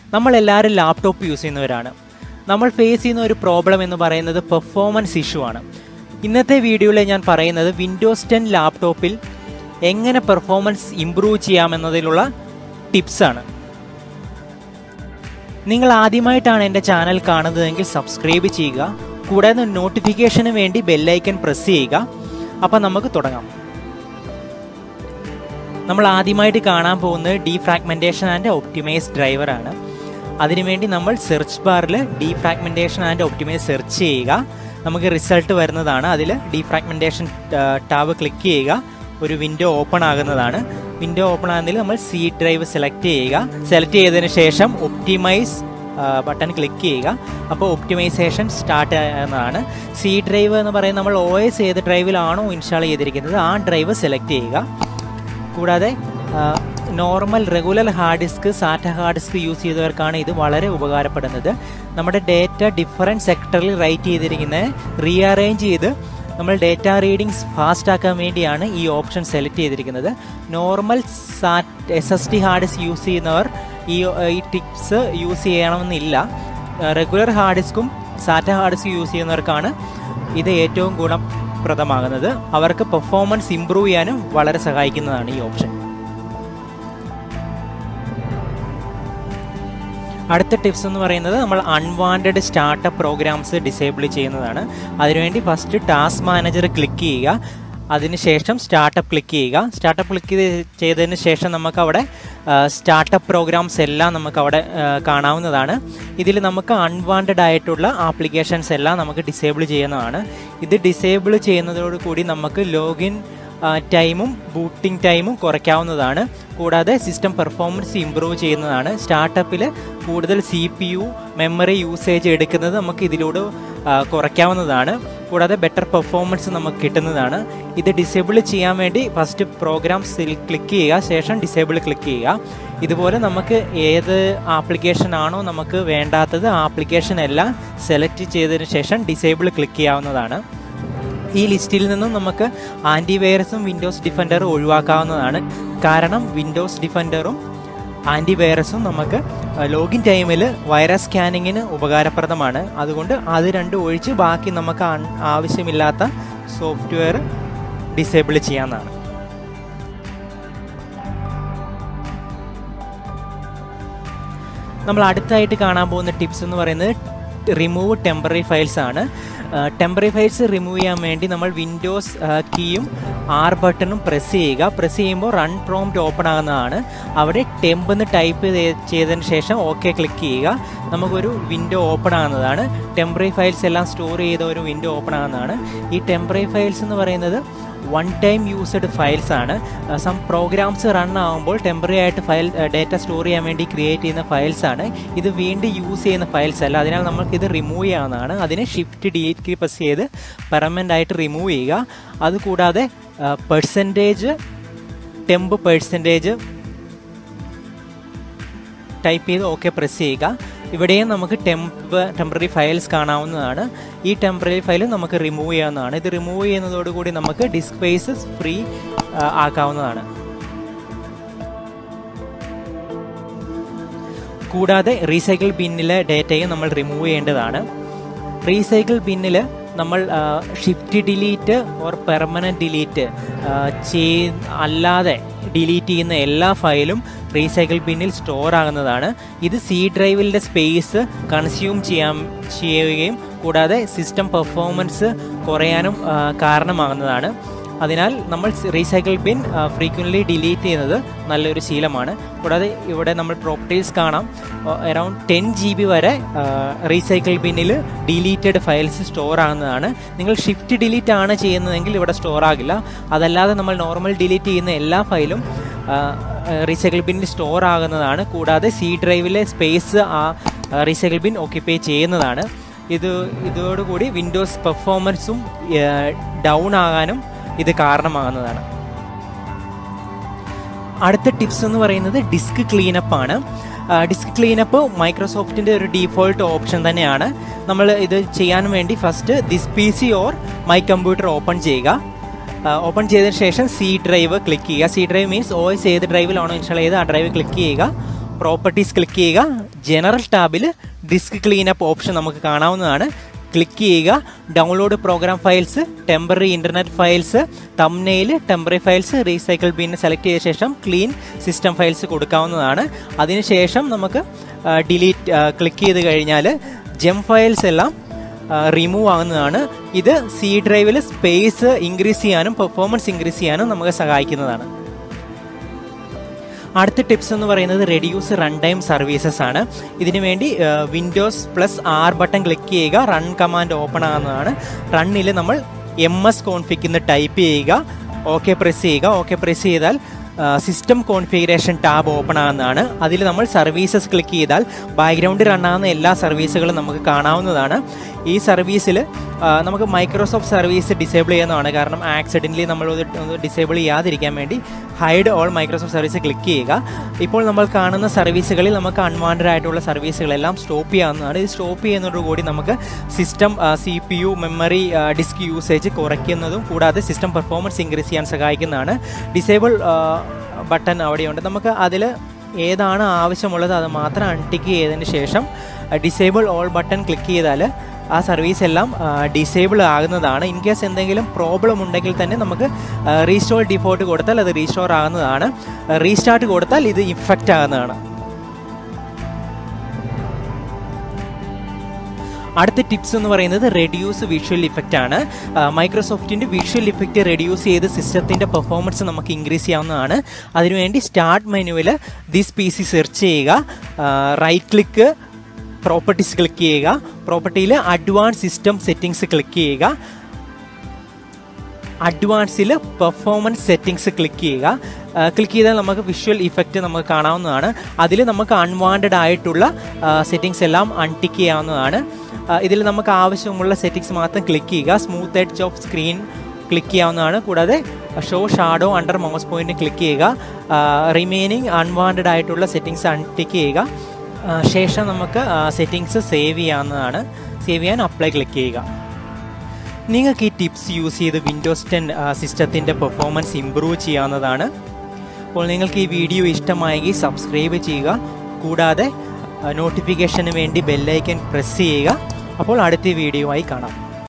നമ്മളെല്ലാവരും laptop use ചെയ്യുന്നവരാണ് നമ്മൾ ഫേസ് ചെയ്യുന്ന ഒരു പ്രോബ്ലം എന്ന് പറയുന്നത് പെർഫോമൻസ് ഇഷ്യൂ ആണ് ഇന്നത്തെ വീഡിയോയിൽ ഞാൻ പറയുന്നത് വിൻഡോസ് ടെൻ ലാപ്ടോപ്പിൽ എങ്ങനെ പെർഫോമൻസ് ഇമ്പ്രൂവ് ചെയ്യാമെന്നതിലുള്ള ടിപ്സാണ് നിങ്ങൾ ആദ്യമായിട്ടാണ് എൻ്റെ ചാനൽ കാണുന്നതെങ്കിൽ സബ്സ്ക്രൈബ് ചെയ്യുക കൂടാതെ നോട്ടിഫിക്കേഷന് വേണ്ടി ബെല്ലൈക്കൺ പ്രസ് ചെയ്യുക അപ്പം നമുക്ക് തുടങ്ങാം നമ്മൾ ആദ്യമായിട്ട് കാണാൻ പോകുന്നത് ഡീഫ്രാഗ്മെൻറ്റേഷൻ ആൻഡ് ഒപ്റ്റിമൈസ് ഡ്രൈവറാണ് അതിനുവേണ്ടി നമ്മൾ സെർച്ച് ബാറിൽ ഡീഫ്രാഗ്മെൻറ്റേഷൻ ആൻഡ് ഒപ്റ്റിമൈസ് സെർച്ച് ചെയ്യുക നമുക്ക് റിസൾട്ട് വരുന്നതാണ് അതിൽ ഡീഫ്രാഗ്മെൻറ്റേഷൻ ടാബ് ക്ലിക്ക് ചെയ്യുക ഒരു വിൻഡോ ഓപ്പൺ ആകുന്നതാണ് വിൻഡോ ഓപ്പൺ ആകുന്നതിൽ നമ്മൾ സി ഡ്രൈവ് സെലക്ട് ചെയ്യുക സെലക്ട് ചെയ്തതിന് ശേഷം ഒപ്റ്റിമൈസ് ബട്ടൺ ക്ലിക്ക് ചെയ്യുക അപ്പോൾ ഒപ്റ്റിമൈസേഷൻ സ്റ്റാർട്ട് ആകുന്നതാണ് സി ഡ്രൈവ് എന്ന് പറയുന്നത് നമ്മൾ ഒ എസ് ഏത് ഡ്രൈവിലാണോ ഇൻസ്റ്റാൾ ചെയ്തിരിക്കുന്നത് ആ ഡ്രൈവ് സെലക്ട് ചെയ്യുക കൂടാതെ normal regular hard disk SATA hard disk use ചെയ്തവർക്കാണ് ഇത് വളരെ ഉപകാരപ്പെടുന്നത് നമ്മുടെ ഡേറ്റ ഡിഫറൻറ്റ് സെക്ടറിൽ റൈറ്റ് ചെയ്തിരിക്കുന്നത് റീഅറേഞ്ച് ചെയ്ത് നമ്മൾ ഡേറ്റ റീഡിങ്സ് ഫാസ്റ്റ് ആക്കാൻ വേണ്ടിയാണ് ഈ ഓപ്ഷൻ സെലക്ട് ചെയ്തിരിക്കുന്നത് normal SATA S S T hard disk use ചെയ്യുന്നവർ ഈ ഈ ടിപ്സ് യൂസ് ചെയ്യണമെന്നില്ല റെഗുലർ ഹാർഡ് ഡിസ്കും സാറ്റ ഹാർഡ് ഡിസ്ക് യൂസ് ചെയ്യുന്നവർക്കാണ് ഇത് ഏറ്റവും ഗുണപ്രദമാകുന്നത് അവർക്ക് പെർഫോമൻസ് ഇമ്പ്രൂവ് ചെയ്യാനും വളരെ സഹായിക്കുന്നതാണ് ഈ ഓപ്ഷൻ അടുത്ത ടിപ്സ് എന്ന് പറയുന്നത് നമ്മൾ അൺവാണ്ടഡ് സ്റ്റാർട്ടപ്പ് പ്രോഗ്രാംസ് ഡിസേബിൾ ചെയ്യുന്നതാണ് അതിനുവേണ്ടി ഫസ്റ്റ് ടാസ്ക് മാനേജർ ക്ലിക്ക് ചെയ്യുക അതിനുശേഷം സ്റ്റാർട്ടപ്പ് ക്ലിക്ക് ചെയ്യുക സ്റ്റാർട്ടപ്പ് ക്ലിക്ക് ചെയ്തതിന് ശേഷം നമുക്ക് അവിടെ സ്റ്റാർട്ടപ്പ് പ്രോഗ്രാംസ് എല്ലാം നമുക്ക് അവിടെ കാണാവുന്നതാണ് ഇതിൽ നമുക്ക് അൺവാണ്ടഡ് ആയിട്ടുള്ള ആപ്ലിക്കേഷൻസ് എല്ലാം നമുക്ക് ഡിസേബിൾ ചെയ്യുന്നതാണ് ഇത് ഡിസേബിൾ ചെയ്യുന്നതോട് കൂടി നമുക്ക് ലോഗിൻ ടൈമും ബൂട്ടിംഗ് ടൈമും കുറയ്ക്കാവുന്നതാണ് കൂടാതെ സിസ്റ്റം പെർഫോമൻസ് ഇമ്പ്രൂവ് ചെയ്യുന്നതാണ് സ്റ്റാർട്ടപ്പിൽ കൂടുതൽ C P U memory usage എടുക്കുന്നത് നമുക്ക് ഇതിലൂടെ കുറയ്ക്കാവുന്നതാണ് കൂടാതെ ബെറ്റർ പെർഫോമൻസ് നമുക്ക് കിട്ടുന്നതാണ് ഇത് ഡിസേബിൾ ചെയ്യാൻ വേണ്ടി ഫസ്റ്റ് പ്രോഗ്രാം ക്ലിക്ക് ചെയ്യുക ശേഷം ഡിസേബിൾ ക്ലിക്ക് ചെയ്യുക ഇതുപോലെ നമുക്ക് ഏത് ആപ്ലിക്കേഷൻ ആണോ നമുക്ക് വേണ്ടാത്തത് ആ ആപ്ലിക്കേഷൻ എല്ലാം സെലക്ട് ചെയ്തതിന് ശേഷം ഡിസേബിൾ ക്ലിക്ക് ചെയ്യാവുന്നതാണ് ഈ ലിസ്റ്റിൽ നിന്നും നമുക്ക് ആൻറ്റിവൈറസും വിൻഡോസ് ഡിഫൻഡറും ഒഴിവാക്കാവുന്നതാണ് കാരണം വിൻഡോസ് ഡിഫൻഡറും ആൻറ്റിവൈറസും നമുക്ക് ലോഗിൻ ടൈമിൽ വൈറസ് സ്കാനിങ്ങിന് ഉപകാരപ്രദമാണ് അതുകൊണ്ട് അത് രണ്ടും ഒഴിച്ച് ബാക്കി നമുക്ക് ആവശ്യമില്ലാത്ത സോഫ്റ്റ്വെയർ ഡിസേബിൾ ചെയ്യാവുന്നതാണ് നമ്മൾ അടുത്തായിട്ട് കാണാൻ പോകുന്ന ടിപ്സ് എന്ന് പറയുന്നത് റിമൂവ് ടെമ്പററി ഫയൽസ് ആണ് ടെമ്പററി ഫയൽസ് റിമൂവ് ചെയ്യാൻ വേണ്ടി നമ്മൾ വിൻഡോസ് കീയും ആർ ബട്ടണും പ്രസ് ചെയ്യുക പ്രസ് ചെയ്യുമ്പോൾ റൺ പ്രോംപ്റ്റ് ഓപ്പൺ ആകുന്നതാണ് അവിടെ ടെമ്പ് എന്ന് ടൈപ്പ് ചെയ്തതിന് ശേഷം ഓക്കെ ക്ലിക്ക് ചെയ്യുക നമുക്കൊരു വിൻഡോ ഓപ്പൺ ആകുന്നതാണ് ടെമ്പററി ഫയൽസ് എല്ലാം സ്റ്റോർ ചെയ്ത ഒരു വിൻഡോ ഓപ്പൺ ആകുന്നതാണ് ഈ ടെമ്പററി ഫയൽസ് എന്ന് പറയുന്നത് വൺ ടൈം യൂസ്ഡ് ഫയൽസ് ആണ് സം പ്രോഗ്രാംസ് റൺ ആകുമ്പോൾ ടെമ്പററി ആയിട്ട് ഫയൽ ഡേറ്റ സ്റ്റോർ ചെയ്യാൻ വേണ്ടി ക്രിയേറ്റ് ചെയ്യുന്ന ഫയൽസ് ആണ് ഇത് വീണ്ടും യൂസ് ചെയ്യുന്ന ഫയൽസ് അല്ല അതിനാൽ നമുക്ക് ഇത് റിമൂവ് ചെയ്യാവുന്നതാണ് അതിനെ ഷിഫ്റ്റ് ഡിലീറ്റ് കീ പ്രസ് ചെയ്ത് പെർമനൻ്റ് ആയിട്ട് റിമൂവ് ചെയ്യുക അതുകൂടാതെ പെർസെൻറ്റേജ് ടെമ്പ് പെർസെൻറ്റേജ് ടൈപ്പ് ചെയ്ത് ഓക്കെ പ്രസ് ചെയ്യുക ഇവിടെയും നമുക്ക് ടെമ്പ് ടെമ്പററി ഫയൽസ് കാണാവുന്നതാണ് ഈ ടെമ്പററി ഫയൽ നമുക്ക് റിമൂവ് ചെയ്യാവുന്നതാണ് ഇത് റിമൂവ് ചെയ്യുന്നതോടുകൂടി നമുക്ക് ഡിസ്ക് സ്പേസ് ഫ്രീ ആക്കാവുന്നതാണ് കൂടാതെ റീസൈക്കിൾ ബിന്നിലെ ഡേറ്റയും നമ്മൾ റിമൂവ് ചെയ്യേണ്ടതാണ് റീസൈക്കിൾ ബിന്നിൽ നമ്മൾ shift delete or permanent delete ചെയ് അല്ലാതെ ഡിലീറ്റ് ചെയ്യുന്ന എല്ലാ ഫയലും റീസൈക്കിൾ ബിന്നിൽ സ്റ്റോർ ആകുന്നതാണ് ഇത് സി ഡ്രൈവിൻ്റെ സ്പേസ് കൺസ്യൂം ചെയ്യാൻ ചെയ്യുകയും കൂടാതെ സിസ്റ്റം പെർഫോമൻസ് കുറയാനും കാരണമാകുന്നതാണ് അതിനാൽ നമ്മൾ റീസൈക്കിൾ ബിൻ ഫ്രീക്വൻ്റ്ലി ഡിലീറ്റ് ചെയ്യുന്നത് നല്ലൊരു ശീലമാണ് കൂടാതെ ഇവിടെ നമ്മൾ പ്രോപ്പർട്ടീസ് കാണാം അറൗണ്ട് ടെൻ ജി ബി വരെ റീസൈക്കിൾ ബിന്നിൽ ഡിലീറ്റഡ് ഫയൽസ് സ്റ്റോർ ആകുന്നതാണ് നിങ്ങൾ ഷിഫ്റ്റ് ഡിലീറ്റ് ആണ് ചെയ്യുന്നതെങ്കിൽ ഇവിടെ സ്റ്റോർ ആകില്ല അതല്ലാതെ നമ്മൾ നോർമൽ ഡിലീറ്റ് ചെയ്യുന്ന എല്ലാ ഫയലും റീസൈക്കിൾ ബിന്നിൽ സ്റ്റോർ ആകുന്നതാണ് കൂടാതെ സി ഡ്രൈവിലെ സ്പേസ് ആ റീസൈക്കിൾ ബിൻ ഓക്യുപ്പൈ ചെയ്യുന്നതാണ് ഇത് ഇതോടുകൂടി വിൻഡോസ് പെർഫോമൻസും ഡൗൺ ആകാനും ഇത് കാരണമാകുന്നതാണ് അടുത്ത ടിപ്സ് എന്ന് പറയുന്നത് ഡിസ്ക് ക്ലീനപ്പ് ആണ് ഡിസ്ക് ക്ലീനപ്പ് മൈക്രോസോഫ്റ്റിൻ്റെ ഒരു ഡീഫോൾട്ട് ഓപ്ഷൻ തന്നെയാണ് നമ്മൾ ഇത് ചെയ്യാൻ വേണ്ടി first this P C or my computer open ചെയ്യുക ഓപ്പൺ ചെയ്തതിന് ശേഷം സി ഡ്രൈവ് ക്ലിക്ക് ചെയ്യുക C drive means O S ഏത് ഡ്രൈവിലാണോ ഇൻസ്റ്റാൾ ചെയ്ത് ആ ഡ്രൈവ് ക്ലിക്ക് ചെയ്യുക പ്രോപ്പർട്ടീസ് ക്ലിക്ക് ചെയ്യുക ജനറൽ ടാബിൽ ഡിസ്ക് ക്ലീനപ്പ് ഓപ്ഷൻ നമുക്ക് കാണാവുന്നതാണ് ക്ലിക്ക് ചെയ്യുക download program files temporary internet files thumbnail temporary files recycle bin select ചെയ്ത ശേഷം ക്ലീൻ സിസ്റ്റം ഫയൽസ് കൊടുക്കാവുന്നതാണ് അതിനുശേഷം നമുക്ക് ഡിലീറ്റ് ക്ലിക്ക് ചെയ്ത് കഴിഞ്ഞാൽ ജെം ഫയൽസ് എല്ലാം റിമൂവ് ആകുന്നതാണ് ഇത് സി ഡ്രൈവിൽ സ്പേസ് ഇൻക്രീസ് ചെയ്യാനും പെർഫോമൻസ് ഇൻക്രീസ് ചെയ്യാനും നമുക്ക് സഹായിക്കുന്നതാണ് അടുത്ത ടിപ്സ് എന്ന് പറയുന്നത് റെഡ്യൂസ് റൺ ടൈം സർവീസസ് ആണ് ഇതിനു വേണ്ടി Windows plus R button click ചെയ്യുക റൺ കമാൻഡ് ഓപ്പൺ ആകുന്നതാണ് റണ്ണിൽ നമ്മൾ എം എസ് കോൺഫിക്ക് ടൈപ്പ് ചെയ്യുക ഓക്കെ പ്രസ് ചെയ്യുക ഓക്കെ പ്രസ് ചെയ്താൽ സിസ്റ്റം കോൺഫിഗറേഷൻ ടാബ് ഓപ്പൺ ആകുന്നതാണ് അതിൽ നമ്മൾ സർവീസസ് ക്ലിക്ക് ചെയ്താൽ ബാക്ക്ഗ്രൗണ്ടിൽ റൺ ആകുന്ന എല്ലാ സർവീസുകളും നമുക്ക് കാണാവുന്നതാണ് ഈ സർവീസിൽ നമുക്ക് മൈക്രോസോഫ്റ്റ് സർവീസ് ഡിസേബിൾ ചെയ്യുന്നതാണ് കാരണം ആക്സിഡൻ്റലി നമ്മൾ ഡിസേബിൾ ചെയ്യാതിരിക്കാൻ വേണ്ടി hide all Microsoft service click ചെയ്യുക ഇപ്പോൾ നമ്മൾ കാണുന്ന സർവീസുകളിൽ നമുക്ക് അൺവാണ്ടഡ് ആയിട്ടുള്ള സർവീസുകളെല്ലാം സ്റ്റോപ്പ് ചെയ്യാവുന്നതാണ് ഇത് സ്റ്റോപ്പ് ചെയ്യുന്നതോടുകൂടി നമുക്ക് system C P U memory disk usage കുറയ്ക്കുന്നതും കൂടാതെ സിസ്റ്റം പെർഫോമൻസ് ഇൻക്രീസ് ചെയ്യാൻ സഹായിക്കുന്നതാണ് ഡിസേബിൾ ബട്ടൺ അവിടെയുണ്ട് നമുക്ക് അതിൽ ഏതാണ് ആവശ്യമുള്ളത് അത് മാത്രം അൺടിക്ക് ചെയ്തതിന് ശേഷം ഡിസേബിൾ ഓൾ ബട്ടൺ ക്ലിക്ക് ചെയ്താൽ ആ സർവീസ് എല്ലാം ഡിസേബിൾ ആകുന്നതാണ് ഇൻ കേസ് എന്തെങ്കിലും പ്രോബ്ലം ഉണ്ടെങ്കിൽ തന്നെ നമുക്ക് റീസ്റ്റോർ ഡിഫോൾട്ട് കൊടുത്താൽ അത് റീസ്റ്റോർ ആകുന്നതാണ് റീസ്റ്റാർട്ട് കൊടുത്താൽ ഇത് ഇഫക്റ്റ് ആകുന്നതാണ് അടുത്ത ടിപ്സ് എന്ന് പറയുന്നത് റെഡ്യൂസ് വിഷ്വൽ ഇഫക്റ്റ് ആണ് മൈക്രോസോഫ്റ്റിൻ്റെ വിഷ്വൽ ഇഫക്റ്റ് റെഡ്യൂസ് ചെയ്ത് സിസ്റ്റത്തിൻ്റെ പെർഫോമൻസ് നമുക്ക് ഇൻക്രീസ് ചെയ്യാവുന്നതാണ് അതിനുവേണ്ടി സ്റ്റാർട്ട് മെനുവിൽ ദിസ് പി സി സെർച്ച് ചെയ്യുക റൈറ്റ് ക്ലിക്ക് പ്രോപ്പർട്ടീസ് ക്ലിക്ക് ചെയ്യുക പ്രോപ്പർട്ടിയിൽ അഡ്വാൻസ് സിസ്റ്റം സെറ്റിങ്സ് ക്ലിക്ക് ചെയ്യുക അഡ്വാൻസിൽ പെർഫോമൻസ് സെറ്റിങ്സ് ക്ലിക്ക് ചെയ്യുക ക്ലിക്ക് ചെയ്താൽ നമുക്ക് വിഷ്വൽ ഇഫക്റ്റ് നമുക്ക് കാണാവുന്നതാണ് അതിൽ നമുക്ക് അൺവാണ്ടഡ് ആയിട്ടുള്ള സെറ്റിങ്സ് എല്ലാം അൺടിക്ക് ചെയ്യാവുന്നതാണ് ഇതിൽ നമുക്ക് ആവശ്യമുള്ള സെറ്റിങ്സ് മാത്രം ക്ലിക്ക് ചെയ്യുക smooth edge of screen click ചെയ്യാവുന്നതാണ് കൂടാതെ show shadow under mouse point click ചെയ്യുക റിമൈനിങ് അൺവാണ്ടഡ് ആയിട്ടുള്ള സെറ്റിങ്സ് അൺടിക്ക് ചെയ്യുക ശേഷം നമുക്ക് സെറ്റിങ്സ് സേവ് ചെയ്യാവുന്നതാണ് സേവ് ചെയ്യാൻ അപ്ലൈ ക്ലിക്ക് ചെയ്യുക നിങ്ങൾക്ക് ഈ ടിപ്സ് യൂസ് ചെയ്ത് വിൻഡോസ് ടെൻ സിസ്റ്റത്തിൻ്റെ പെർഫോമൻസ് ഇമ്പ്രൂവ് ചെയ്യാവുന്നതാണ് അപ്പോൾ നിങ്ങൾക്ക് ഈ വീഡിയോ ഇഷ്ടമായെങ്കിൽ സബ്സ്ക്രൈബ് ചെയ്യുക കൂടാതെ നോട്ടിഫിക്കേഷന് വേണ്ടി ബെല്ലൈക്കൻ പ്രസ് ചെയ്യുക അപ്പോൾ അടുത്ത വീഡിയോ ആയി കാണാം